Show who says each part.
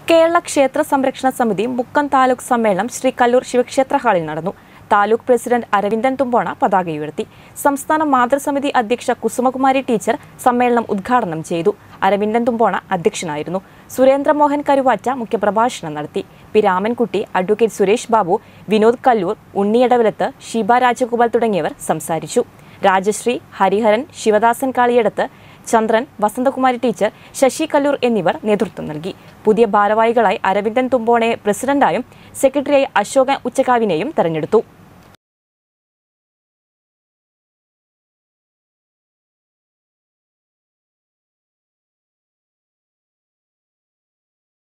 Speaker 1: കേരള ക്ഷേത്ര സംരക്ഷണ സമിതി മുക്കം താലൂക്ക് സമ്മേളനം ശ്രീ കല്ലൂർ ശിവക്ഷേത്ര ഹാളിൽ നടന്നു താലൂക്ക് പ്രസിഡന്റ് അരവിന്ദൻ തുമ്പോണ പതാക ഉയർത്തി സംസ്ഥാന മാതൃസമിതി അധ്യക്ഷ കുസുമകുമാരി ടീച്ചർ സമ്മേളനം ഉദ്ഘാടനം ചെയ്തു അരവിന്ദൻ തുമ്പോണ അധ്യക്ഷനായിരുന്നു സുരേന്ദ്രമോഹൻ കരുവാറ്റ മുഖ്യപ്രഭാഷണം നടത്തി പി രാമൻകുട്ടി അഡ്വക്കേറ്റ് സുരേഷ് ബാബു വിനോദ് കല്ലൂർ ഉണ്ണിയടവലത്ത് ഷീബ രാജഗോപാൽ തുടങ്ങിയവർ സംസാരിച്ചു രാജശ്രീ ഹരിഹരൻ ശിവദാസൻ കാളിയടത്ത് ചന്ദ്രൻ വസന്തകുമാരി ടീച്ചർ ശശി കല്ലൂർ എന്നിവർ നേതൃത്വം നൽകി പുതിയ ഭാരവാഹികളായി അരവിന്ദൻ തുമ്പോണയെ പ്രസിഡന്റായും സെക്രട്ടറിയായി അശോകൻ ഉച്ചകാവിനെയും തെരഞ്ഞെടുത്തു